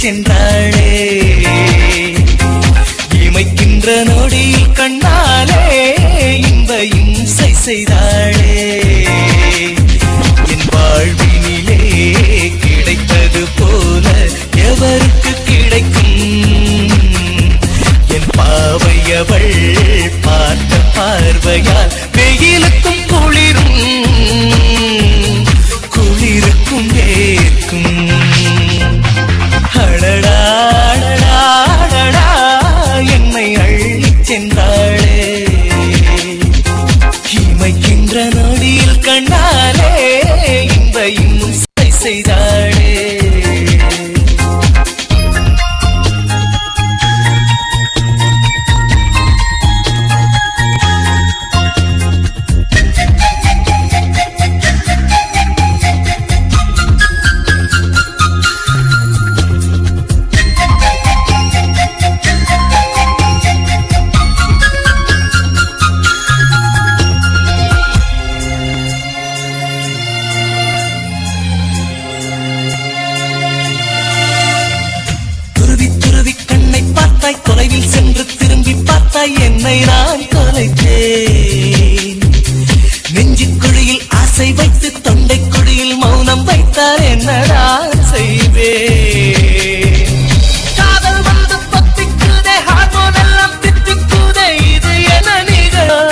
சென்றாளே இமைக்கின்ற நொடியில் கண்ணாலே இன்ப இம்சை செய்தாளே என் வாழ்வினிலே கிடைத்தது போல எவருக்கு கிடைக்கும் என் பாவையவள் பார்த்த பார்வையால் வெயிலுக்கும் குளிரும் குளிருக்கும் வேர்க்கும் அடடா அடடா, அடடா, என்னை அள்ளிச் சென்றாளே இமைக்கின்ற நொடியில் கண்ணாலே இன்ப இம்சை செய்தாளே துருவி துருவி கண்ணை பார்த்தாய் தொலைவில் சென்று திரும்பி பார்த்தாய் என்னை நான் தொலைத்தேன் நெஞ்சின் குழியில் ஆசை வைத்து தொண்டை குழியில் மௌனம் வைத்தால் என்னடா செய்வேன் காதல் வந்து பத்திக்குதே ஹார்மோன் எல்லாம் தித்திக்குதே இது என்ன நிகழோ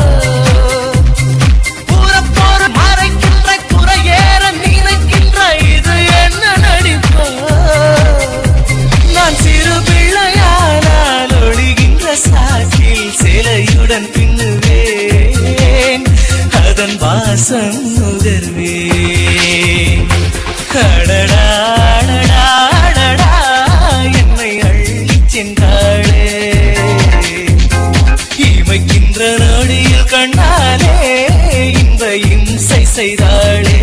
கூறப்போற மறைக்கின்ற குறையேற நினைக்கின்ற இது என்ன நடிப்போ நான் சிறு பிள்ளையானால் ஒழிகின்ற சாக்கில் சிலையுடன் பின்னுவேன் அதன் வாசம் நுகர்வேன் அடடா அடடா, அடடா, என்னை அள்ளிச் சென்றாளே இமைக்கின்ற நொடியில் கண்ணாலே இன்ப இம்சை செய்தாளே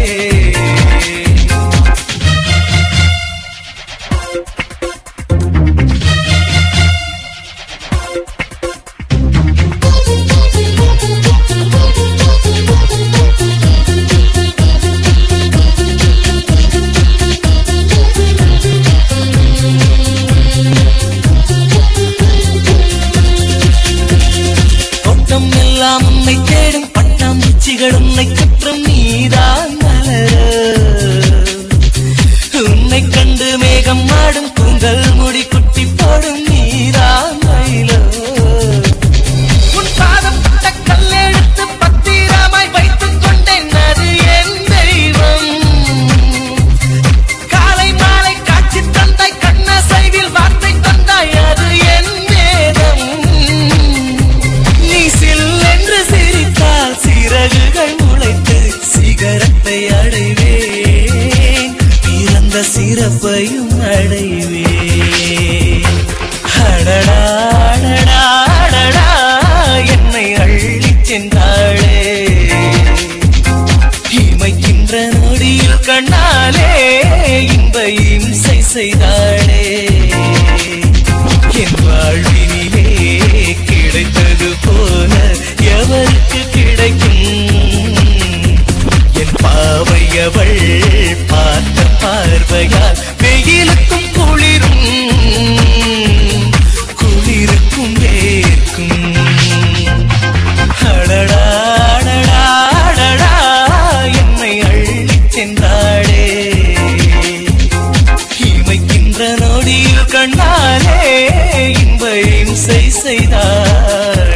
தோட்டம் எல்லாம் உன்னை தேடும் பட்டாம்பூச்சிகள் உன்னை குற்றம் நீதான் மலர உன்னை கண்டு மேகம் மாடும் கூந்தல் முடி குட்டி போடும் நீதான் மயிலோ உன் பாதம் பட்ட கல்லெடுத்து பத்திரமாய் வைத்துக் கொண்டேன் அது என் தெய்வம் காலை மாலை காட்சி தந்தாய் கண்ணசைவில் வார்த்தை தந்தாய் அது என் வேதம் நீ சில்லென்று சிரித்தால் சிறகுகள் முளைத்து சிகரத்தை அடைவேன் பிறந்த சிறப்பையும் அடைவேன் அடடா அடடா அடடா என்னை அள்ளிச் சென்றாளே இமைக்கின்ற நொடியில் கண்ணாலே இன்ப இம்சை செய்தாளே என் வாழ்வினிலே கிடைத்தது போல எவருக்கு கிடைக்கும் என் பாவையவள் பார்த்த பார்வையால் வெயிலுக்கும் குளிரும் குளிருக்கும் வேர்க்கும் அடடா அடடா அடடா என்னை அள்ளிச் சென்றாளே இமைக்கின்ற நொடியில் கண்ணாலே இன்ப இம்சை செய்தாள்